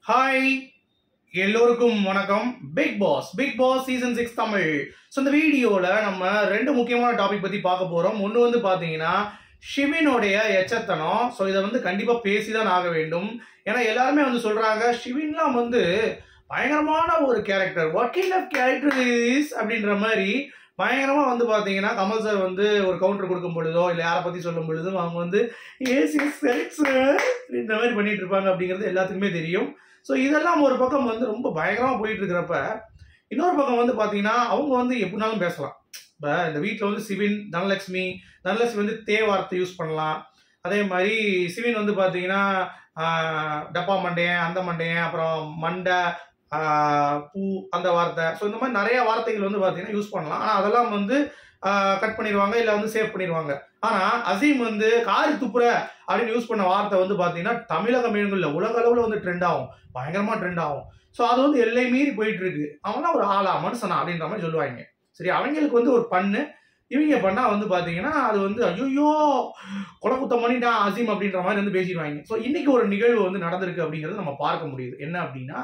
Hi எல்லோருக்கும் வணக்கம் Bigg Boss Bigg Boss season six Tamil so இந்த வீடியோவில் நம்ம ரெண்டு முக்கியமான டாபிக் பற்றி பார்க்க போகிறோம் ஒன்று வந்து பார்த்தீங்கன்னா ஷிவினுடைய எச்சத்தனம் ஸோ இதை வந்து கண்டிப்பாக பேசி தான் ஆக வேண்டும் ஏன்னா எல்லாருமே வந்து சொல்கிறாங்க ஷிவின்லாம் வந்து பயங்கரமான ஒரு character what kind of character is அப்படின்ற மாதிரி பயங்கரமாக வந்து பார்த்தீங்கன்னா கமல் சார் வந்து ஒரு கவுண்டர் கொடுக்கும் பொழுதோ இல்லை யாரை பற்றி சொல்லும் பொழுதும் அவங்க வந்து ஏஸ் இஸ் இந்த மாதிரி பண்ணிட்டு இருப்பாங்க அப்படிங்கிறது எல்லாத்துக்குமே தெரியும் ஸோ இதெல்லாம் ஒரு பக்கம் வந்து ரொம்ப பயங்கரமாக போயிட்டு இருக்கிறப்ப இன்னொரு பக்கம் வந்து பார்த்தீங்கன்னா அவங்க வந்து எப்படினாலும் பேசலாம் இப்போ இந்த வீட்டில் வந்து சிவின் தனலட்சுமி தனலட்சுமி வந்து தே வார்த்தை யூஸ் பண்ணலாம் அதே மாதிரி சிவின் வந்து பார்த்தீங்கன்னா ஆஹ், டப்பா மண்டையன் அந்த மண்டையன் அப்புறம் மண்டை ஆஹ், பூ அந்த வார்த்தை ஸோ இந்த மாதிரி நிறைய வார்த்தைகள் வந்து பார்த்தீங்கன்னா யூஸ் பண்ணலாம் ஆனால் அதெல்லாம் வந்து கட் பண்ணிடுவாங்க இல்லை வந்து சேவ் பண்ணிடுவாங்க ஆனால் அசீம் வந்து காரி துப்புற அப்படின்னு யூஸ் பண்ண வார்த்தை வந்து பார்த்தீங்கன்னா தமிழக மீன்களில் உலக அளவில் வந்து ட்ரெண்ட் ஆகும் பயங்கரமாக ட்ரெண்ட் ஆகும் ஸோ அது வந்து எல்லை மீறி போயிட்டு இருக்கு அவனா ஒரு ஆளா மனுஷனா அப்படின்ற மாதிரி சொல்லுவாங்க சரி அவங்களுக்கு வந்து ஒரு பண்ணு இவங்க பண்ணா வந்து பார்த்தீங்கன்னா அது வந்து ஐயோ கொலை குத்தம் பண்ணிட்டான் அசீம் அப்படின்ற மாதிரி வந்து பேசிடுவாங்க ஸோ இன்னைக்கு ஒரு நிகழ்வு வந்து நடந்திருக்கு அப்படிங்கிறது நம்ம பார்க்க முடியுது என்ன அப்படின்னா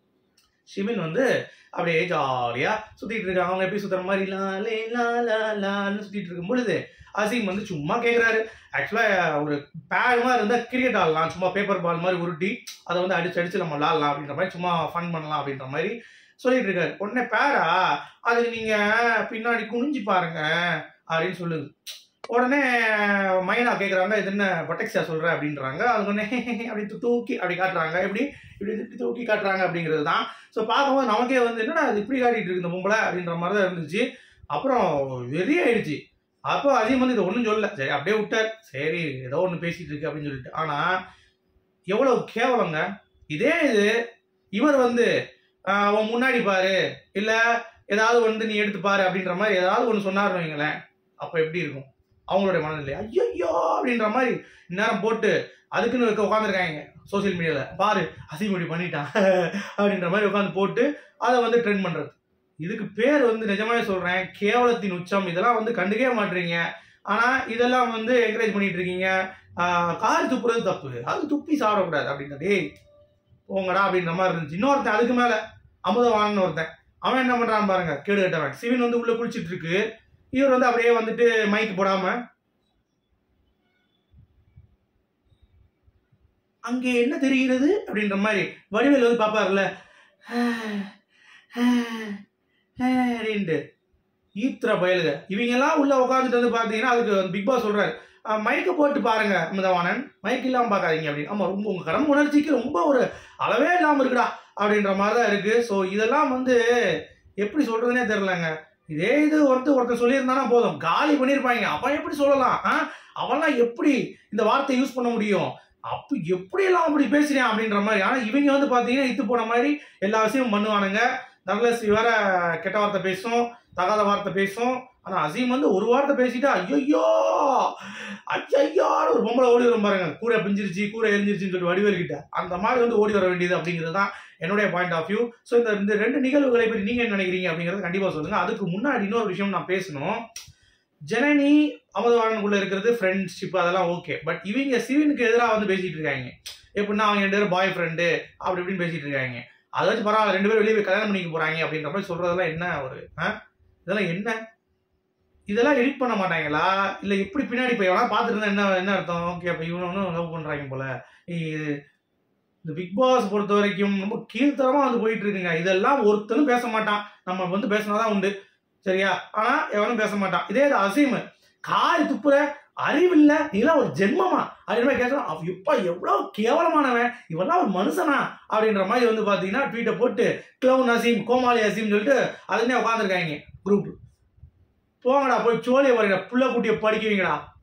ஷிவின் வந்து அப்படியே ஜாலியா சுத்திட்டு இருக்காங்க அவங்க எப்படி சுத்துற மாதிரி லா லே லா லா லான்னு சுத்திட்டு இருக்கும் பொழுது அசீம் வந்து சும்மா கேக்குறாரு ஆக்சுவலா ஒரு பேட் மாதிரி இருந்தா கிரிக்கெட் ஆடலாம் சும்மா பேப்பர் பால் மாதிரி உருட்டி அதை வந்து அடிச்சு அடிச்சு நம்ம விளாடலாம் அப்படின்ற மாதிரி சும்மா ஃபன் பண்ணலாம் அப்படின்ற மாதிரி சொல்லிட்டு இருக்காரு உடனே பேரா அதுக்கு நீங்க பின்னாடி குனிஞ்சு பாருங்க அப்படின்னு சொல்லுது உடனே மைனா கேக்குறாங்க இது என்ன பட்டக்ஸியா சொல்ற அப்படின்றாங்க அது உடனே அப்படி தூ- தூக்கி அப்படி காட்டுறாங்க எப்படி இப்படி இப்படி தூக்கி காட்டுறாங்க அப்படிங்கிறது தான் ஸோ பார்க்கும்போது நமக்கே வந்து என்னடா அது இப்படி காட்டிட்டு இருக்கு இந்த பொம்பளை அப்படின்ற மாதிரி தான் இருந்துச்சு அப்புறம் வெறி ஆயிடுச்சு அப்போ அஜீம் வந்து இதை ஒன்றும் சொல்லல சரி அப்படியே விட்டார் சரி ஏதோ ஒன்று பேசிட்டு இருக்கு அப்படின்னு சொல்லிட்டு ஆனால் எவ்வளவு கேவலங்க இதே இது இவர் வந்து ஆஹ், உன் முன்னாடி பாரு இல்லை ஏதாவது வந்து நீ எடுத்து பாரு அப்படின்ற மாதிரி ஏதாவது ஒன்று சொன்னார்னு வைங்களேன் அப்போ எப்படி இருக்கும் அவங்களுடைய மனநிலை ஐயோ அப்படின்ற மாதிரி இந்நேரம் போட்டு அதுக்குன்னு உட்காந்துருக்காங்க சோஷியல் மீடியாவில் பாரு அசீம் இப்படி பண்ணிட்டான் அப்படின்ற மாதிரி உட்காந்து போட்டு அதை வந்து ட்ரெண்ட் பண்ணுறது இதுக்கு பேர் வந்து நிஜமாவே சொல்கிறேன் கேவலத்தின் உச்சம் இதெல்லாம் வந்து கண்டுக்கவே மாட்டீங்க ஆனால் இதெல்லாம் வந்து என்கரேஜ் பண்ணிட்டு இருக்கீங்க ஆஹ் கார் துப்புறது தப்பு அது துப்பி சாப்பிடக்கூடாது அப்படின்ற டேய் போங்கடா அப்படின்ற மாதிரி இருந்துச்சு இன்னொருத்தன் அதுக்கு மேலே அமுதவானன்னு ஒருத்தன் அவன் என்ன பண்ணுறான் பாருங்க கேடு கட்டவன் சிவின் வந்து உள்ள குளிச்சிட்டு இருக்கு இவர் வந்து அப்படியே வந்துட்டு மைக் போடாம அங்கே என்ன தெரிகிறது அப்படின்ற மாதிரி வடிவேல் வந்து பாப்பாருல்ல அப்படின்ட்டு ஈத்திர பயலுக இவங்க எல்லாம் உள்ள உட்காந்துட்டு வந்து பாத்தீங்கன்னா அதுக்கு பிக் பாஸ் சொல்றாரு மைக்கை போட்டு பாருங்க அமிதவாணன் மைக் இல்லாம பார்க்காதீங்க அப்படின்னு ஆமா ரொம்ப உங்க கடமை உணர்ச்சிக்கு ரொம்ப ஒரு அளவே இல்லாம இருக்குடா அப்படின்ற மாதிரி தான் இருக்கு ஸோ இதெல்லாம் வந்து எப்படி சொல்றதுனே தெரியலங்க இதே இது ஒருத்தர் ஒருத்தர் சொல்லியிருந்தானா போதும் காலி பண்ணியிருப்பாங்க அவன் எப்படி சொல்லலாம் ஆ? அவன்லாம் எப்படி இந்த வார்த்தை யூஸ் பண்ண முடியும் அப்போ எப்படி எல்லாம் அப்படி பேசுறேன் அப்படின்ற மாதிரி ஆனா இவங்க வந்து பாத்தீங்கன்னா இத்து போன மாதிரி எல்லா விஷயமும் பண்ணுவானுங்க தனலட்சுமி வேற கெட்ட வார்த்தை பேசும் தகாத வார்த்தை பேசும் ஆனா அசீம் வந்து ஒரு வார்த்தை பேசிட்டா ஐயோ ஐயோ ஒரு பொம்பளை ஓடி வரும் பாருங்க கூரை பிஞ்சிருச்சு கூரை எரிஞ்சிருச்சுன்னு சொல்லிட்டு வடிவேல் கிட்ட அந்த மாதிரி வந்து ஓடி வர வேண்டியது அப்படிங்கிறது தான் என்னுடைய பாயிண்ட் ஆஃப் வியூ ஸோ இந்த இந்த ரெண்டு நிகழ்வுகளை பற்றி நீங்க என்ன நினைக்கிறீங்க அப்படிங்கறது கண்டிப்பா சொல்லுங்க அதுக்கு முன்னாடி இன்னொரு விஷயம் நான் பேசணும் ஜனனி அமுதவாணனுக்குள்ள இருக்கிறது ஃப்ரெண்ட்ஷிப் அதெல்லாம் ஓகே பட் இவங்க சிவினுக்கு எதிராக வந்து பேசிட்டு இருக்காங்க எப்படின்னா அவங்க ரெண்டு பேரும் பாய் ஃப்ரெண்டு அப்படி இப்படின்னு பேசிட்டு இருக்காங்க அதை வச்சு பரவாயில்ல ரெண்டு பேரும் வெளியே போய் கல்யாணம் பண்ணிக்க போறாங்க அப்படின்ற மாதிரி சொல்றதெல்லாம் என்ன ஒரு ஆ? இதெல்லாம் என்ன இதெல்லாம் எடிட் பண்ண மாட்டாங்களா இல்ல எப்படி பின்னாடி போய் எவனா பார்த்துட்டு இருந்தா என்ன என்ன அர்த்தம் ஓகே அப்ப இவனும் லவ் பண்றாங்க போல இது இந்த பிக் பாஸ் பொறுத்த வரைக்கும் ரொம்ப கீழ்த்தரமா வந்து போயிட்டு இருக்குங்க இதெல்லாம் ஒருத்தனும் பேச மாட்டான் நம்ம வந்து பேசினாதான் உண்டு சரியா ஆனா எவனும் பேச மாட்டான் இதே இது அசீம் காரி துப்புற அறிவில்ல நீலாம் ஒரு ஜென்மமா அப்படின்ற மாதிரி கேட்கலாம் அவ எப்பா எவ்வளவு கேவலமானவன் இவெல்லாம் ஒரு மனுஷனா அப்படின்ற மாதிரி வந்து பாத்தீங்கன்னா ட்வீட்டை போட்டு கிளவுன் அசீம் கோமாளி அசீம் சொல்லிட்டு அதுனே உட்காந்துருக்காங்க குரூப் போங்கடா போய் சோழியை பாருங்க புள்ள குட்டியை படிக்க வைங்கடா